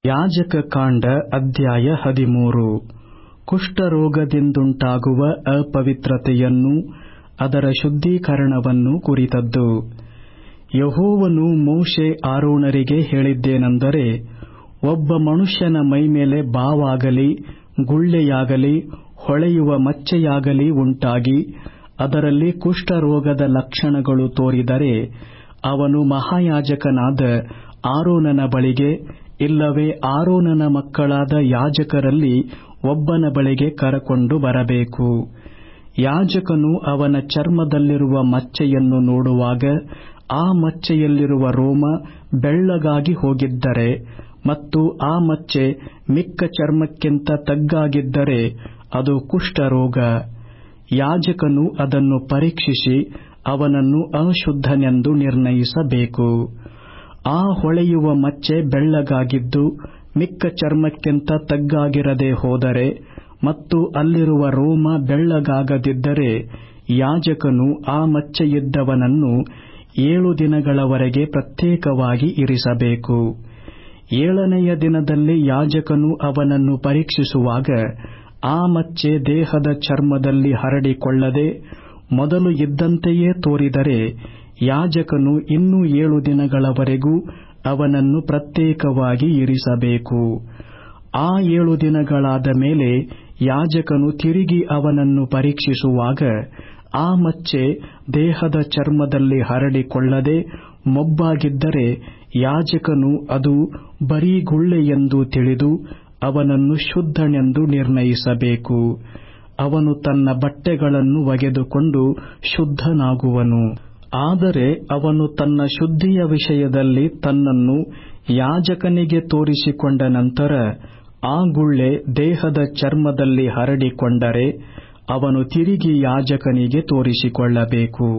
ಯಾಜಕ ಕಾಂಡ ಅಧ್ಯಾಯ ಹದಿಮೂರು ಕುಷ್ಠರೋಗದಿಂದುಂಟಾಗುವ ಅಪವಿತ್ರತೆಯನ್ನು ಅದರ ಶುದ್ಧೀಕರಣವನ್ನು ಕುರಿತದ್ದು ಯೆಹೋವನು ಮೋಶೆ ಆರೋನರಿಗೆ ಹೇಳಿದ್ದೇನೆಂದರೆ ಒಬ್ಬ ಮನುಷ್ಯನ ಮೈಮೇಲೆ ಬಾವಾಗಲಿ ಗುಳ್ಳೆಯಾಗಲಿ ಹೊಳೆಯುವ ಮಚ್ಚೆಯಾಗಲಿ ಉಂಟಾಗಿ ಅದರಲ್ಲಿ ಕುಷ್ಠರೋಗದ ಲಕ್ಷಣಗಳು ತೋರಿದರೆ ಅವನು ಮಹಾಯಾಜಕನಾದ ಆರೋನನ ಬಳಿಗೆ ಇಲ್ಲವೇ ಆರೋನನ ಮಕ್ಕಳಾದ ಯಾಜಕರಲ್ಲಿ ಒಬ್ಬನ ಬಳಿಗೆ ಕರಕೊಂಡು ಬರಬೇಕು ಯಾಜಕನು ಅವನ ಚರ್ಮದಲ್ಲಿರುವ ಮಚ್ಚೆಯನ್ನು ನೋಡುವಾಗ ಆ ಮಚ್ಚೆಯಲ್ಲಿರುವ ರೋಮ ಬೆಳ್ಳಗಾಗಿ ಹೋಗಿದ್ದರೆ ಮತ್ತು ಆ ಮಚ್ಚೆ ಮಿಕ್ಕ ಚರ್ಮಕ್ಕಿಂತ ತಗ್ಗಾಗಿದ್ದರೆ ಅದು ಕುಷ್ಠರೋಗ ಯಾಜಕನು ಅದನ್ನು ಪರೀಕ್ಷಿಸಿ ಅವನನ್ನು ಅಶುದ್ಧನೆಂದು ನಿರ್ಣಯಿಸಬೇಕು ಆ ಹೊಳೆಯುವ ಮಚ್ಚೆ ಬೆಳ್ಳಗಾಗಿದ್ದು ಮಿಕ್ಕ ಚರ್ಮಕ್ಕಿಂತ ತಗ್ಗಾಗಿರದೆ ಹೋದರೆ ಮತ್ತು ಅಲ್ಲಿರುವ ರೋಮ ಬೆಳ್ಳಗಾಗದಿದ್ದರೆ ಯಾಜಕನು ಆ ಮಚ್ಚೆಯಿದ್ದವನನ್ನು ಏಳು ದಿನಗಳವರೆಗೆ ಪ್ರತ್ಯೇಕವಾಗಿ ಇರಿಸಬೇಕು ಏಳನೆಯ ದಿನದಲ್ಲಿ ಯಾಜಕನು ಅವನನ್ನು ಪರೀಕ್ಷಿಸುವಾಗ ಆ ಮಚ್ಚೆ ದೇಹದ ಚರ್ಮದಲ್ಲಿ ಹರಡಿಕೊಳ್ಳದೆ ಮೊದಲು ಇದ್ದಂತೆಯೇ ತೋರಿದರೆ ಯಾಜಕನು ಇನ್ನೂ ಏಳು ದಿನಗಳವರೆಗೂ ಅವನನ್ನು ಪ್ರತ್ಯೇಕವಾಗಿ ಇರಿಸಬೇಕು ಆ ಏಳು ದಿನಗಳಾದ ಮೇಲೆ ಯಾಜಕನು ತಿರುಗಿ ಅವನನ್ನು ಪರೀಕ್ಷಿಸುವಾಗ ಆ ಮಚ್ಚೆ ದೇಹದ ಚರ್ಮದಲ್ಲಿ ಹರಡಿಕೊಳ್ಳದೆ ಮೊಬ್ಬಾಗಿದ್ದರೆ ಯಾಜಕನು ಅದು ಬರೀ ಗುಳ್ಳೆಯೆಂದು ತಿಳಿದು ಅವನನ್ನು ಶುದ್ಧನೆಂದು ನಿರ್ಣಯಿಸಬೇಕು ಅವನು ತನ್ನ ಬಟ್ಟೆಗಳನ್ನು ಒಗೆದುಕೊಂಡು ಶುದ್ಧನಾಗುವನು ಆದರೆ ಅವನು ತನ್ನ ಶುದ್ಧಿಯ ವಿಷಯದಲ್ಲಿ ತನ್ನನ್ನು ಯಾಜಕನಿಗೆ ತೋರಿಸಿಕೊಂಡ ನಂತರ ಆ ಗುಳ್ಳೆ ದೇಹದ ಚರ್ಮದಲ್ಲಿ ಹರಡಿಕೊಂಡರೆ ಅವನು ತಿರುಗಿ ಯಾಜಕನಿಗೆ ತೋರಿಸಿಕೊಳ್ಳಬೇಕು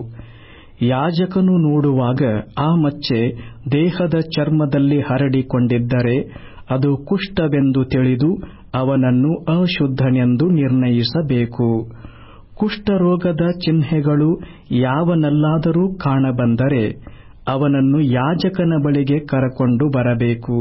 ಯಾಜಕನು ನೋಡುವಾಗ ಆ ಮಚ್ಚೆ ದೇಹದ ಚರ್ಮದಲ್ಲಿ ಹರಡಿಕೊಂಡಿದ್ದರೆ ಅದು ಕುಷ್ಠವೆಂದು ತಿಳಿದು ಅವನನ್ನು ಅಶುದ್ಧನೆಂದು ನಿರ್ಣಯಿಸಬೇಕು ಕುಷ್ಠರೋಗದ ಚಿಹ್ನೆಗಳು ಯಾವನಲ್ಲಾದರೂ ಕಾಣಬಂದರೆ ಅವನನ್ನು ಯಾಜಕನ ಬಳಿಗೆ ಕರಕೊಂಡು ಬರಬೇಕು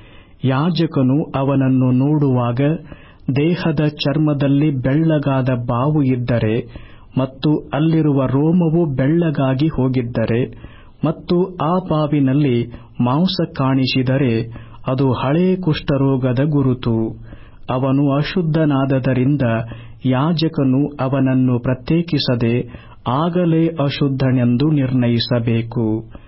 ಯಾಜಕನು ಅವನನ್ನು ನೋಡುವಾಗ ದೇಹದ ಚರ್ಮದಲ್ಲಿ ಬೆಳ್ಳಗಾದ ಬಾವು ಇದ್ದರೆ ಮತ್ತು ಅಲ್ಲಿರುವ ರೋಮವು ಬೆಳ್ಳಗಾಗಿ ಹೋಗಿದ್ದರೆ ಮತ್ತು ಆ ಬಾವಿನಲ್ಲಿ ಮಾಂಸ ಕಾಣಿಸಿದರೆ ಅದು ಹಳೇ ಕುಷ್ಠರೋಗದ ಗುರುತು ಅವನು ಅಶುದ್ಧನಾದದರಿಂದ ಯಾಜಕನು ಅವನನ್ನು ಪ್ರತ್ಯೇಕಿಸದೆ ಆಗಲೇ ಅಶುದ್ಧನೆಂದು ನಿರ್ಣಯಿಸಬೇಕು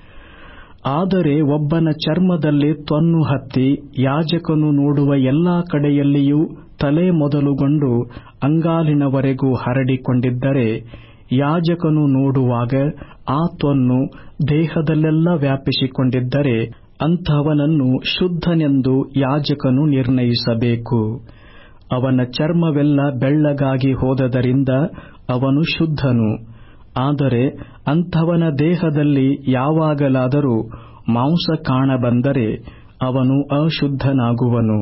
ಆದರೆ ಒಬ್ಬನ ಚರ್ಮದಲ್ಲಿ ತೊನ್ನು ಹತ್ತಿ ಯಾಜಕನು ನೋಡುವ ಎಲ್ಲಾ ಕಡೆಯಲ್ಲಿಯೂ ತಲೆ ಮೊದಲುಗೊಂಡು ಅಂಗಾಲಿನವರೆಗೂ ಹರಡಿಕೊಂಡಿದ್ದರೆ ಯಾಜಕನು ನೋಡುವಾಗ ಆ ತೊನ್ನು ದೇಹದಲ್ಲೆಲ್ಲ ವ್ಯಾಪಿಸಿಕೊಂಡಿದ್ದರೆ ಅಂಥವನನ್ನು ಶುದ್ಧನೆಂದು ಯಾಜಕನು ನಿರ್ಣಯಿಸಬೇಕು ಅವನ ಚರ್ಮವೆಲ್ಲ ಬೆಳ್ಳಗಾಗಿ ಹೋದದರಿಂದ ಅವನು ಶುದ್ಧನು ಆದರೆ ಅಂಥವನ ದೇಹದಲ್ಲಿ ಯಾವಾಗಲಾದರೂ ಮಾಂಸ ಕಾಣಬಂದರೆ ಅವನು ಅಶುದ್ಧನಾಗುವನು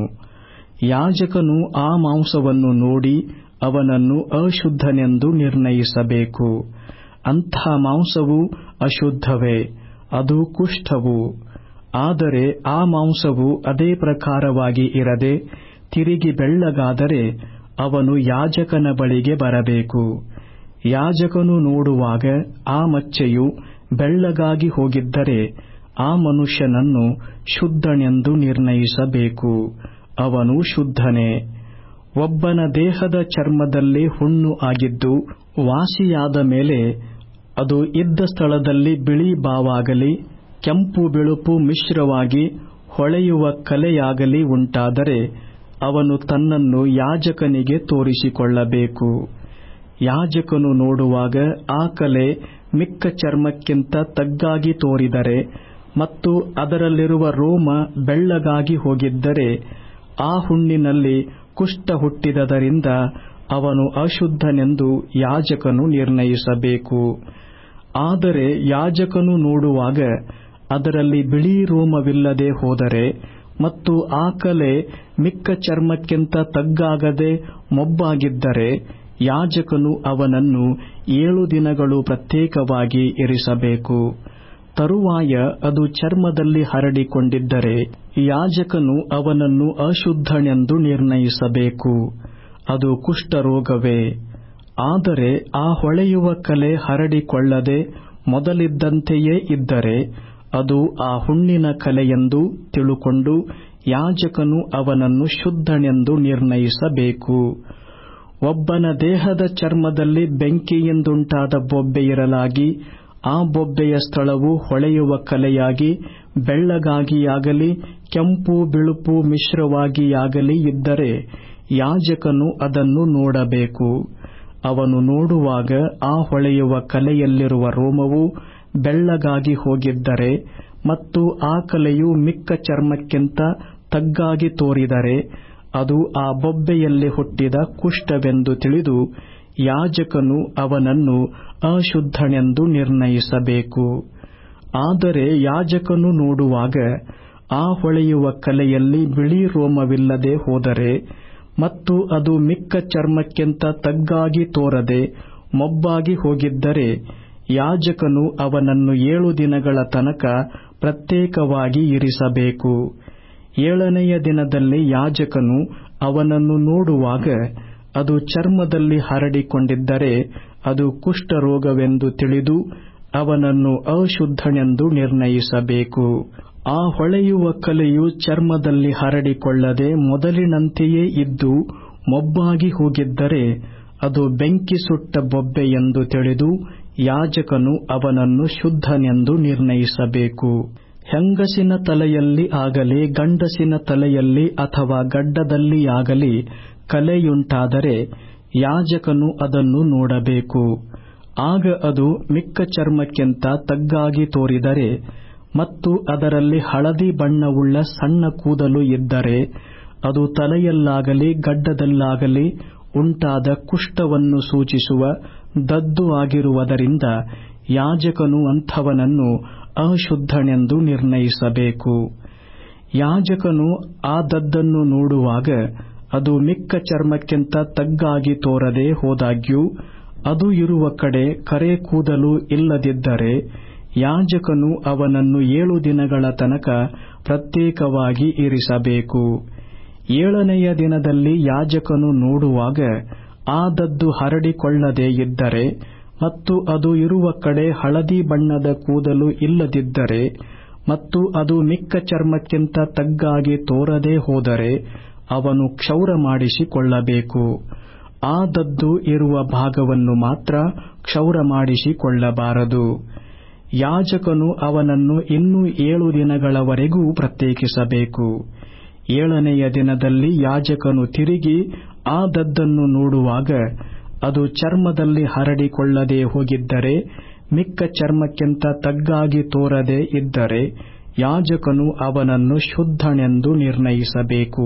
ಯಾಜಕನು ಆ ಮಾಂಸವನ್ನು ನೋಡಿ ಅವನನ್ನು ಅಶುದ್ಧನೆಂದು ನಿರ್ಣಯಿಸಬೇಕು ಅಂಥ ಮಾಂಸವು ಅಶುದ್ಧವೇ ಅದು ಕುಷ್ಠವು ಆದರೆ ಆ ಮಾಂಸವು ಅದೇ ಪ್ರಕಾರವಾಗಿ ಇರದೆ ತಿರುಗಿ ಬೆಳ್ಳಗಾದರೆ ಅವನು ಯಾಜಕನ ಬಳಿಗೆ ಬರಬೇಕು ಯಾಜಕನು ನೋಡುವಾಗ ಆ ಮಚ್ಚೆಯು ಬೆಳ್ಳಗಾಗಿ ಹೋಗಿದ್ದರೆ ಆ ಮನುಷ್ಯನನ್ನು ಶುದ್ಧನೆಂದು ನಿರ್ಣಯಿಸಬೇಕು ಅವನು ಶುದ್ಧನೇ ಒಬ್ಬನ ದೇಹದ ಚರ್ಮದಲ್ಲಿ ಹುಣ್ಣು ಆಗಿದ್ದು ವಾಸಿಯಾದ ಮೇಲೆ ಅದು ಇದ್ದ ಸ್ಥಳದಲ್ಲಿ ಬಿಳಿ ಬಾವಾಗಲಿ ಕೆಂಪು ಬಿಳುಪು ಮಿಶ್ರವಾಗಿ ಹೊಳೆಯುವ ಕಲೆಯಾಗಲಿ ಉಂಟಾದರೆ ಅವನು ತನ್ನನ್ನು ಯಾಜಕನಿಗೆ ತೋರಿಸಿಕೊಳ್ಳಬೇಕು ಯಾಜಕನು ನೋಡುವಾಗ ಆ ಕಲೆ ಮಿಕ್ಕ ಚರ್ಮಕ್ಕಿಂತ ತಗ್ಗಾಗಿ ತೋರಿದರೆ ಮತ್ತು ಅದರಲ್ಲಿರುವ ರೋಮ ಬೆಳ್ಳಗಾಗಿ ಹೋಗಿದ್ದರೆ ಆ ಹುಣ್ಣಿನಲ್ಲಿ ಕುಷ್ಠ ಹುಟ್ಟಿದದರಿಂದ ಅವನು ಅಶುದ್ಧನೆಂದು ಯಾಜಕನು ನಿರ್ಣಯಿಸಬೇಕು ಆದರೆ ಯಾಜಕನು ನೋಡುವಾಗ ಅದರಲ್ಲಿ ಬಿಳಿ ರೋಮವಿಲ್ಲದೆ ಹೋದರೆ ಮತ್ತು ಆ ಕಲೆ ಮಿಕ್ಕ ಚರ್ಮಕ್ಕಿಂತ ತಗ್ಗಾಗದೆ ಮೊಬ್ಬಾಗಿದ್ದರೆ ಯಾಜಕನು ಅವನನ್ನು ಏಳು ದಿನಗಳು ಪ್ರತ್ಯೇಕವಾಗಿ ಇರಿಸಬೇಕು ತರುವಾಯ ಅದು ಚರ್ಮದಲ್ಲಿ ಹರಡಿಕೊಂಡಿದ್ದರೆ ಯಾಜಕನು ಅವನನ್ನು ಅಶುದ್ಧನೆಂದು ನಿರ್ಣಯಿಸಬೇಕು ಅದು ಕುಷ್ಠರೋಗವೇ ಆದರೆ ಆ ಹೊಳೆಯುವ ಕಲೆ ಹರಡಿಕೊಳ್ಳದೆ ಮೊದಲಿದ್ದಂತೆಯೇ ಇದ್ದರೆ ಅದು ಆ ಹುಣ್ಣಿನ ಕಲೆಯೆಂದು ತಿಳುಕೊಂಡು ಯಾಜಕನು ಅವನನ್ನು ಶುದ್ಧನೆಂದು ನಿರ್ಣಯಿಸಬೇಕು ಒಬ್ಬನ ದೇಹದ ಚರ್ಮದಲ್ಲಿ ಬೆಂಕಿಯಿಂದುಂಟಾದ ಬೊಬ್ಬೆಯಿರಲಾಗಿ ಆ ಬೊಬ್ಬೆಯ ಸ್ಥಳವು ಹೊಳೆಯುವ ಕಲೆಯಾಗಿ ಬೆಳ್ಳಗಾಗಿಯಾಗಲಿ ಕೆಂಪು ಬಿಳುಪು ಮಿಶ್ರವಾಗಿಯಾಗಲಿ ಇದ್ದರೆ ಯಾಜಕನು ಅದನ್ನು ನೋಡಬೇಕು ಅವನು ನೋಡುವಾಗ ಆ ಹೊಳೆಯುವ ಕಲೆಯಲ್ಲಿರುವ ರೋಮವು ಬೆಳ್ಳಗಾಗಿ ಹೋಗಿದ್ದರೆ ಮತ್ತು ಆ ಕಲೆಯು ಮಿಕ್ಕ ಚರ್ಮಕ್ಕಿಂತ ತಗ್ಗಾಗಿ ತೋರಿದರೆ ಅದು ಆ ಬೊಬ್ಬೆಯಲ್ಲಿ ಹುಟ್ಟಿದ ಕುಷ್ಠವೆಂದು ತಿಳಿದು ಯಾಜಕನು ಅವನನ್ನು ಅಶುದ್ಧನೆಂದು ನಿರ್ಣಯಿಸಬೇಕು ಆದರೆ ಯಾಜಕನು ನೋಡುವಾಗ ಆ ಹೊಳೆಯುವ ಕಲೆಯಲ್ಲಿ ಬಿಳಿ ರೋಮವಿಲ್ಲದೆ ಹೋದರೆ ಮತ್ತು ಅದು ಮಿಕ್ಕ ಚರ್ಮಕ್ಕಿಂತ ತಗ್ಗಾಗಿ ತೋರದೆ ಮೊಬ್ಬಾಗಿ ಹೋಗಿದ್ದರೆ ಯಾಜಕನು ಅವನನ್ನು ಏಳು ದಿನಗಳ ತನಕ ಪ್ರತ್ಯೇಕವಾಗಿ ಇರಿಸಬೇಕು ಏಳನೆಯ ದಿನದಲ್ಲಿ ಯಾಜಕನು ಅವನನ್ನು ನೋಡುವಾಗ ಅದು ಚರ್ಮದಲ್ಲಿ ಹರಡಿಕೊಂಡಿದ್ದರೆ ಅದು ಕುಷ್ಠರೋಗವೆಂದು ತಿಳಿದು ಅವನನ್ನು ಅಶುದ್ಧನೆಂದು ನಿರ್ಣಯಿಸಬೇಕು ಆ ಹೊಳೆಯುವ ಕಲೆಯು ಚರ್ಮದಲ್ಲಿ ಹರಡಿಕೊಳ್ಳದೆ ಮೊದಲಿನಂತೆಯೇ ಇದ್ದು ಮೊಬ್ಬಾಗಿ ಹೋಗಿದ್ದರೆ ಅದು ಬೆಂಕಿ ಸುಟ್ಟ ಬೊಬ್ಬೆ ಎಂದು ತಿಳಿದು ಯಾಜಕನು ಅವನನ್ನು ಶುದ್ಧನೆಂದು ನಿರ್ಣಯಿಸಬೇಕು ಹೆಂಗಸಿನ ತಲೆಯಲ್ಲಿ ಆಗಲಿ ಗಂಡಸಿನ ತಲೆಯಲ್ಲಿ ಅಥವಾ ಗಡ್ಡದಲ್ಲಿಯಾಗಲಿ ಕಲೆಯುಂಟಾದರೆ ಯಾಜಕನು ಅದನ್ನು ನೋಡಬೇಕು ಆಗ ಅದು ಮಿಕ್ಕ ಚರ್ಮಕ್ಕಿಂತ ತಗ್ಗಾಗಿ ತೋರಿದರೆ ಮತ್ತು ಅದರಲ್ಲಿ ಹಳದಿ ಬಣ್ಣವುಳ್ಳ ಸಣ್ಣ ಕೂದಲು ಇದ್ದರೆ ಅದು ತಲೆಯಲ್ಲಾಗಲಿ ಗಡ್ಡದಲ್ಲಾಗಲಿ ಉಂಟಾದ ಕುಷ್ಠವನ್ನು ಸೂಚಿಸುವ ದದ್ದು ಆಗಿರುವುದರಿಂದ ಯಾಜಕನು ಅಂಥವನನ್ನು ಅಶುದ್ಧನೆಂದು ನಿರ್ಣಯಿಸಬೇಕು ಯಾಜಕನು ಆ ದದ್ದನ್ನು ನೋಡುವಾಗ ಅದು ಮಿಕ್ಕ ಚರ್ಮಕ್ಕಿಂತ ತಗ್ಗಾಗಿ ತೋರದೆ ಹೋದಾಗ್ಯೂ ಅದು ಇರುವ ಕಡೆ ಕರೆ ಕೂದಲು ಇಲ್ಲದಿದ್ದರೆ ಯಾಜಕನು ಅವನನ್ನು ಏಳು ದಿನಗಳ ತನಕ ಪ್ರತ್ಯೇಕವಾಗಿ ಇರಿಸಬೇಕು ಏಳನೆಯ ದಿನದಲ್ಲಿ ಯಾಜಕನು ನೋಡುವಾಗ ಆ ದದ್ದು ಹರಡಿಕೊಳ್ಳದೆ ಇದ್ದರೆ ಮತ್ತು ಅದು ಇರುವ ಕಡೆ ಹಳದಿ ಬಣ್ಣದ ಕೂದಲು ಇಲ್ಲದಿದ್ದರೆ ಮತ್ತು ಅದು ಮಿಕ್ಕ ಚರ್ಮಕ್ಕಿಂತ ತಗ್ಗಾಗಿ ತೋರದೆ ಹೋದರೆ ಅವನು ಕ್ಷೌರ ಮಾಡಿಸಿಕೊಳ್ಳಬೇಕು ಆ ದದ್ದು ಇರುವ ಭಾಗವನ್ನು ಮಾತ್ರ ಕ್ಷೌರ ಮಾಡಿಸಿಕೊಳ್ಳಬಾರದು ಯಾಜಕನು ಅವನನ್ನು ಇನ್ನೂ ಏಳು ದಿನಗಳವರೆಗೂ ಪ್ರತ್ಯೇಕಿಸಬೇಕು ಏಳನೆಯ ದಿನದಲ್ಲಿ ಯಾಜಕನು ತಿರುಗಿ ಆ ದದ್ದನ್ನು ನೋಡುವಾಗ ಅದು ಚರ್ಮದಲ್ಲಿ ಹರಡಿಕೊಳ್ಳದೆ ಹೋಗಿದ್ದರೆ ಮಿಕ್ಕ ಚರ್ಮಕ್ಕಿಂತ ತಗ್ಗಾಗಿ ತೋರದೆ ಇದ್ದರೆ ಯಾಜಕನು ಅವನನ್ನು ಶುದ್ಧನೆಂದು ನಿರ್ಣಯಿಸಬೇಕು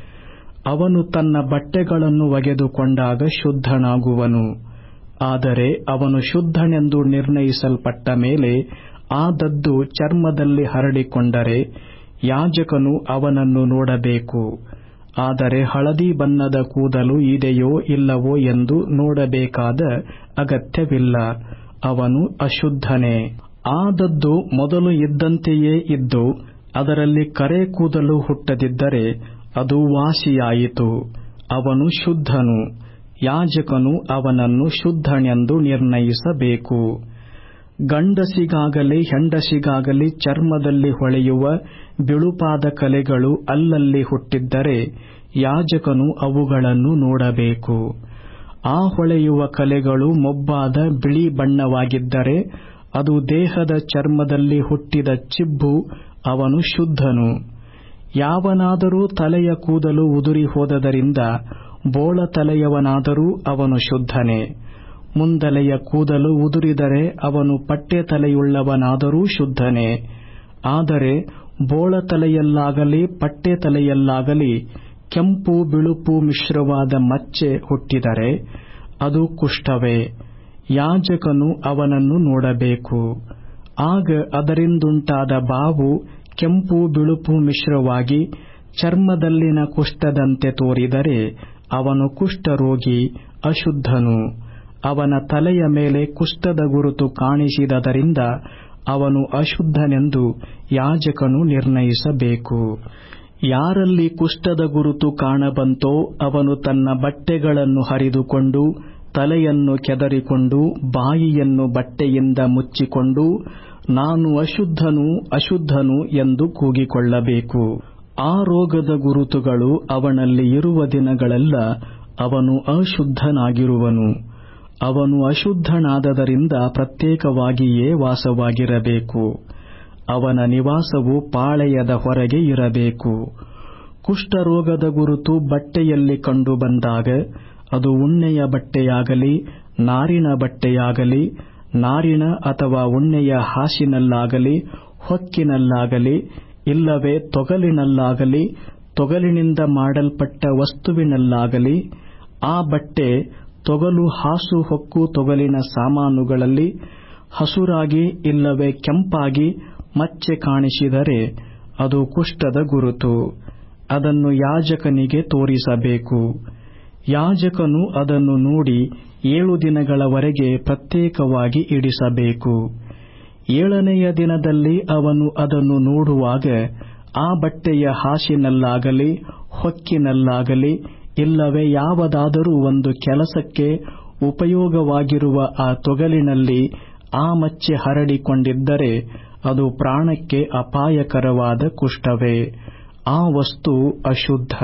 ಅವನು ತನ್ನ ಬಟ್ಟೆಗಳನ್ನು ಒಗೆದುಕೊಂಡಾಗ ಶುದ್ಧನಾಗುವನು ಆದರೆ ಅವನು ಶುದ್ಧನೆಂದು ನಿರ್ಣಯಿಸಲ್ಪಟ್ಟ ಮೇಲೆ ಆ ದದ್ದು ಚರ್ಮದಲ್ಲಿ ಹರಡಿಕೊಂಡರೆ ಯಾಜಕನು ಅವನನ್ನು ನೋಡಬೇಕು ಆದರೆ ಹಳದಿ ಬಣ್ಣದ ಕೂದಲು ಇದೆಯೋ ಇಲ್ಲವೋ ಎಂದು ನೋಡಬೇಕಾದ ಅಗತ್ಯವಿಲ್ಲ ಅವನು ಅಶುದ್ಧನೇ ಆ ದದ್ದು ಮೊದಲು ಇದ್ದಂತೆಯೇ ಇದ್ದು ಅದರಲ್ಲಿ ಕರೆ ಕೂದಲು ಹುಟ್ಟದಿದ್ದರೆ ಅದು ವಾಸಿಯಾಯಿತು ಅವನು ಶುದ್ಧನು ಯಾಜಕನು ಅವನನ್ನು ಶುದ್ಧನೆಂದು ನಿರ್ಣಯಿಸಬೇಕು ಗಂಡಸಿಗಾಗಲಿ ಹೆಂಡಸಿಗಾಗಲಿ ಚರ್ಮದಲ್ಲಿ ಹೊಳೆಯುವ ಬಿಳುಪಾದ ಕಲೆಗಳು ಅಲ್ಲಲ್ಲಿ ಹುಟ್ಟಿದ್ದರೆ ಯಾಜಕನು ಅವುಗಳನ್ನು ನೋಡಬೇಕು ಆ ಹೊಳೆಯುವ ಕಲೆಗಳು ಮೊಬ್ಬಾದ ಬಿಳಿ ಬಣ್ಣವಾಗಿದ್ದರೆ ಅದು ದೇಹದ ಚರ್ಮದಲ್ಲಿ ಹುಟ್ಟಿದ ಚಿಬ್ಬು ಅವನು ಶುದ್ಧನು ಯಾವನಾದರೂ ತಲೆಯ ಕೂದಲು ಉದುರಿ ಹೋದದರಿಂದ ಬೋಳ ತಲೆಯವನಾದರೂ ಅವನು ಶುದ್ಧನೇ ಮುಂದಲೆಯ ಕೂದಲು ಉದುರಿದರೆ ಅವನು ಪಟ್ಟೆ ತಲೆಯುಳ್ಳವನಾದರೂ ಶುದ್ಧನೇ ಆದರೆ ಬೋಳ ತಲೆಯಲ್ಲಾಗಲಿ ಪಟ್ಟೆ ತಲೆಯಲ್ಲಾಗಲಿ ಕೆಂಪು ಬಿಳುಪು ಮಿಶ್ರವಾದ ಮಚ್ಚೆ ಹುಟ್ಟಿದರೆ ಅದು ಕುಷ್ಠವೇ ಯಾಜಕನು ಅವನನ್ನು ನೋಡಬೇಕು ಆಗ ಅದರಿಂದುಂಟಾದ ಬಾವು ಕೆಂಪು ಬಿಳುಪು ಮಿಶ್ರವಾಗಿ ಚರ್ಮದಲ್ಲಿನ ಕುಷ್ಠದಂತೆ ತೋರಿದರೆ ಅವನು ಕುಷ್ಠರೋಗಿ ಅಶುದ್ಧನು ಅವನ ತಲೆಯ ಮೇಲೆ ಕುಷ್ಠದ ಗುರುತು ಕಾಣಿಸಿದದರಿಂದ ಅವನು ಅಶುದ್ಧನೆಂದು ಯಾಜಕನು ನಿರ್ಣಯಿಸಬೇಕು ಯಾರಲ್ಲಿ ಕುಷ್ಠದ ಗುರುತು ಕಾಣಬಂತೋ ಅವನು ತನ್ನ ಬಟ್ಟೆಗಳನ್ನು ಹರಿದುಕೊಂಡು ತಲೆಯನ್ನು ಕೆದರಿಕೊಂಡು ಬಾಯಿಯನ್ನು ಬಟ್ಟೆಯಿಂದ ಮುಚ್ಚಿಕೊಂಡು ನಾನು ಅಶುದ್ಧನು ಅಶುದ್ಧನು ಎಂದು ಕೂಗಿಕೊಳ್ಳಬೇಕು ಆ ರೋಗದ ಗುರುತುಗಳು ಅವನಲ್ಲಿ ಇರುವ ದಿನಗಳೆಲ್ಲ ಅವನು ಅಶುದ್ಧನಾಗಿರುವನು ಅವನು ಅಶುದ್ಧನಾದದರಿಂದ ಪ್ರತ್ಯೇಕವಾಗಿಯೇ ವಾಸವಾಗಿರಬೇಕು ಅವನ ನಿವಾಸವು ಪಾಳೆಯದ ಹೊರಗೆ ಇರಬೇಕು ಕುಷ್ಠರೋಗದ ಗುರುತು ಬಟ್ಟೆಯಲ್ಲಿ ಕಂಡುಬಂದಾಗ ಅದು ಉಣ್ಣೆಯ ಬಟ್ಟೆಯಾಗಲಿ ನಾರಿನ ಬಟ್ಟೆಯಾಗಲಿ ನಾರಿನ ಅಥವಾ ಉಣ್ಣೆಯ ಹಾಸಿನಲ್ಲಾಗಲಿ ಹೊಕ್ಕಿನಲ್ಲಾಗಲಿ ಇಲ್ಲವೇ ತೊಗಲಿನಲ್ಲಾಗಲಿ ತೊಗಲಿನಿಂದ ಮಾಡಲ್ಪಟ್ಟ ವಸ್ತುವಿನಲ್ಲಾಗಲಿ ಆ ಬಟ್ಟೆ ತೊಗಲು ಹಾಸು ಹೊಕ್ಕು ತೊಗಲಿನ ಸಾಮಾನುಗಳಲ್ಲಿ ಹಸುರಾಗಿ ಇಲ್ಲವೇ ಕೆಂಪಾಗಿ ಮಚ್ಚೆ ಕಾಣಿಸಿದರೆ ಅದು ಕುಷ್ಠದ ಗುರುತು ಅದನ್ನು ಯಾಜಕನಿಗೆ ತೋರಿಸಬೇಕು ಯಾಜಕನು ಅದನ್ನು ನೋಡಿ ಏಳು ದಿನಗಳವರೆಗೆ ಪ್ರತ್ಯೇಕವಾಗಿ ಇಡಿಸಬೇಕು ಏಳನೆಯ ದಿನದಲ್ಲಿ ಅವನು ಅದನ್ನು ನೋಡುವಾಗ ಆ ಬಟ್ಟೆಯ ಹಾಸಿನಲ್ಲಾಗಲಿ ಹೊಕ್ಕಿನಲ್ಲಾಗಲಿ ಇಲ್ಲವೇ ಯಾವುದಾದರೂ ಒಂದು ಕೆಲಸಕ್ಕೆ ಉಪಯೋಗವಾಗಿರುವ ಆ ತೊಗಲಿನಲ್ಲಿ ಆ ಮಚ್ಚೆ ಹರಡಿಕೊಂಡಿದ್ದರೆ ಅದು ಪ್ರಾಣಕ್ಕೆ ಅಪಾಯಕರವಾದ ಕುಷ್ಠವೇ ಆ ವಸ್ತು ಅಶುದ್ಧ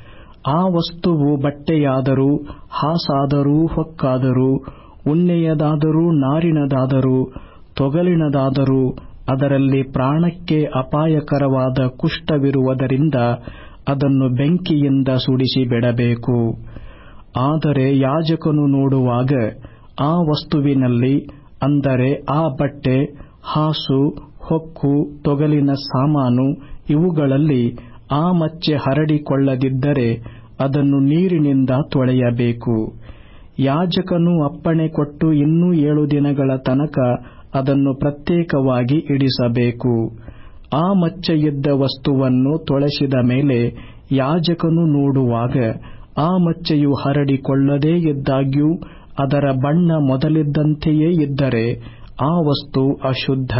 ಆ ವಸ್ತುವು ಬಟ್ಟೆಯಾದರೂ ಹಾಸಾದರೂ ಹೊಕ್ಕಾದರೂ ಉಣ್ಣೆಯದಾದರೂ ನಾರಿನದಾದರೂ ತೊಗಲಿನದಾದರೂ ಅದರಲ್ಲಿ ಪ್ರಾಣಕ್ಕೆ ಅಪಾಯಕರವಾದ ಕುಷ್ಠವಿರುವುದರಿಂದ ಅದನ್ನು ಬೆಂಕಿಯಿಂದ ಸುಡಿಸಿ ಬಿಡಬೇಕು ಆದರೆ ಯಾಜಕನು ನೋಡುವಾಗ ಆ ವಸ್ತುವಿನಲ್ಲಿ ಅಂದರೆ ಆ ಬಟ್ಟೆ ಹಾಸು ಹೊಕ್ಕು ತೊಗಲಿನ ಸಾಮಾನು ಇವುಗಳಲ್ಲಿ ಆ ಮಚ್ಚೆ ಹರಡಿಕೊಳ್ಳದಿದ್ದರೆ ಅದನ್ನು ನೀರಿನಿಂದ ತೊಳೆಯಬೇಕು ಯಾಜಕನು ಅಪ್ಪಣೆ ಕೊಟ್ಟು ಇನ್ನೂ ಏಳು ದಿನಗಳ ತನಕ ಅದನ್ನು ಪ್ರತ್ಯೇಕವಾಗಿ ಇಡಿಸಬೇಕು ಆ ಮಚ್ಚೆಯಿದ್ದ ವಸ್ತುವನ್ನು ತೊಳೆಸಿದ ಮೇಲೆ ಯಾಜಕನು ನೋಡುವಾಗ ಆ ಮಚ್ಚೆಯು ಹರಡಿಕೊಳ್ಳದೇ ಇದ್ದಾಗ್ಯೂ ಅದರ ಬಣ್ಣ ಮೊದಲಿದ್ದಂತೆಯೇ ಇದ್ದರೆ ಆ ವಸ್ತು ಅಶುದ್ಧ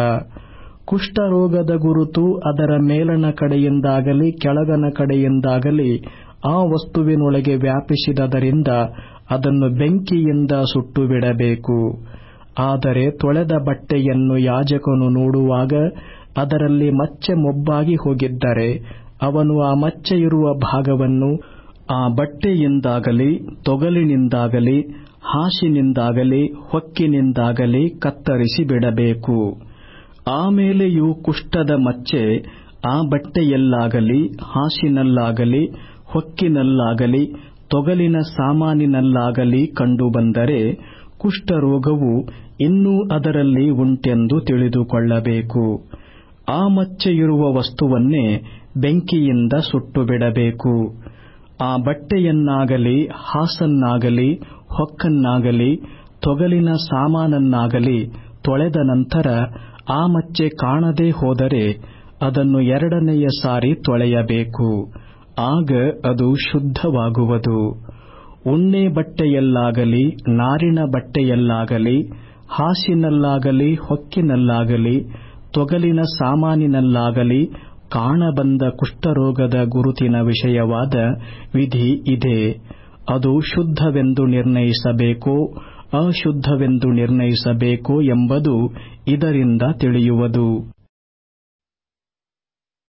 ಕುಷ್ಠರೋಗದ ಗುರುತು ಅದರ ಮೇಲಣ ಕಡೆಯಿಂದಾಗಲಿ ಕೆಳಗನ ಕಡೆಯಿಂದಾಗಲಿ ಆ ವಸ್ತುವಿನೊಳಗೆ ವ್ಯಾಪಿಸಿದದರಿಂದ ಅದನ್ನು ಬೆಂಕಿಯಿಂದ ಸುಟ್ಟು ಬಿಡಬೇಕು ಆದರೆ ತೊಳೆದ ಬಟ್ಟೆಯನ್ನು ಯಾಜಕನು ನೋಡುವಾಗ ಅದರಲ್ಲಿ ಮಚ್ಚೆ ಮೊಬ್ಬಾಗಿ ಹೋಗಿದ್ದರೆ ಅವನು ಆ ಮಚ್ಚೆ ಇರುವ ಭಾಗವನ್ನು ಆ ಬಟ್ಟೆಯಿಂದಾಗಲಿ ತೊಗಲಿನಿಂದಾಗಲಿ ಹಾಸಿನಿಂದಾಗಲಿ ಹೊಕ್ಕಿನಿಂದಾಗಲಿ ಕತ್ತರಿಸಿ ಬಿಡಬೇಕು ಆಮೇಲೆಯೂ ಕುಷ್ಠದ ಮಚ್ಚೆ ಆ ಬಟ್ಟೆಯಲ್ಲಾಗಲಿ ಹಾಸಿನಲ್ಲಾಗಲಿ ಹೊಕ್ಕಿನಲ್ಲಾಗಲಿ ತೊಗಲಿನ ಸಾಮಾನಿನಲ್ಲಾಗಲಿ ಕಂಡುಬಂದರೆ ಕುಷ್ಠರೋಗವು ಇನ್ನೂ ಅದರಲ್ಲಿ ಉಂಟೆಂದು ತಿಳಿದುಕೊಳ್ಳಬೇಕು ಆ ಮಚ್ಚೆಯಿರುವ ವಸ್ತುವನ್ನೇ ಬೆಂಕಿಯಿಂದ ಸುಟ್ಟು ಬಿಡಬೇಕು ಆ ಬಟ್ಟೆಯನ್ನಾಗಲಿ ಹಾಸನ್ನಾಗಲಿ ಹೊಕ್ಕನ್ನಾಗಲಿ ತೊಗಲಿನ ಸಾಮಾನನ್ನಾಗಲಿ ತೊಳೆದ ನಂತರ ಆ ಮಚ್ಚೆ ಕಾಣದೇ ಹೋದರೆ ಅದನ್ನು ಎರಡನೆಯ ಸಾರಿ ತೊಳೆಯಬೇಕು ಆಗ ಅದು ಶುದ್ಧವಾಗುವುದು ಉಣ್ಣೆ ಬಟ್ಟೆಯಲ್ಲಾಗಲಿ ನಾರಿನ ಬಟ್ಟೆಯಲ್ಲಾಗಲಿ ಹಾಸಿನಲ್ಲಾಗಲಿ ಹೊಕ್ಕಿನಲ್ಲಾಗಲಿ ತೊಗಲಿನ ಸಾಮಾನಿನಲ್ಲಾಗಲಿ ಕಾಣಬಂದ ಕುಷ್ಠರೋಗದ ಗುರುತಿನ ವಿಷಯವಾದ ವಿಧಿ ಇದೆ ಅದು ಶುದ್ಧವೆಂದು ನಿರ್ಣಯಿಸಬೇಕೋ ಅಶುದ್ಧವೆಂದು ನಿರ್ಣಯಿಸಬೇಕೋ ಎಂಬುದು ಇದರಿಂದ ತಿಳಿಯುವುದು